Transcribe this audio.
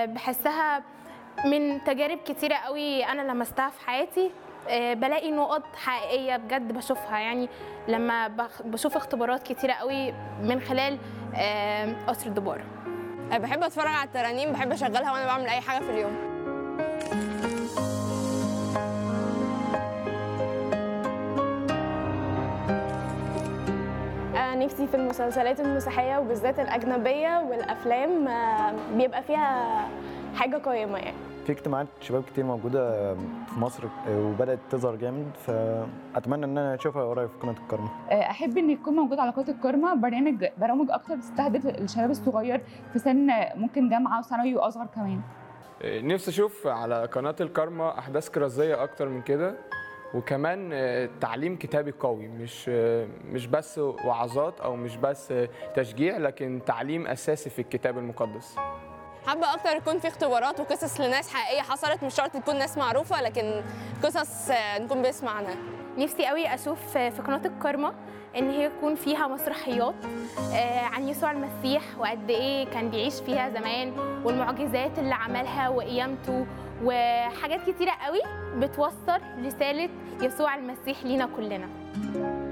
آه، بحسها من تجارب كتيرة قوي أنا لمستها في حياتي آه، بلاقي نقط حقيقية بجد بشوفها يعني لما بخ- بشوف اختبارات كتيرة قوي من خلال آه، قصر الدبار بحب اتفرج على الترانيم بحب اشغلها وانا بعمل اي حاجه في اليوم آه، نفسي في المسلسلات المسيحية وبالذات الأجنبية والأفلام آه، بيبقى فيها حاجة قيمة يعني في اجتماعات شباب كتير موجودة في مصر وبدأت تظهر جامد فأتمنى إن أنا أشوفها قريب في قناة الكرمة احب ان يكون موجود على قناه الكرمه برنامج برامج اكتر بتستهدف الشباب الصغير في سن ممكن جامعه وثانوي واصغر كمان نفسي اشوف على قناه الكارما احداث كرازيه اكتر من كده وكمان آه، تعليم كتابي قوي مش آه، مش بس وعظات او مش بس آه، تشجيع لكن تعليم اساسي في الكتاب المقدس حابه اكتر يكون في اختبارات وقصص لناس حقيقيه حصلت مش شرط تكون ناس معروفه لكن قصص آه، نكون بنسمع عنها نفسي قوي اشوف في قناه الكرمة ان هي يكون فيها مسرحيات آه، عن يسوع المسيح وقد ايه كان بيعيش فيها زمان والمعجزات اللي عملها وقيامته وحاجات كتيره قوي بتوصل رساله يسوع المسيح لينا كلنا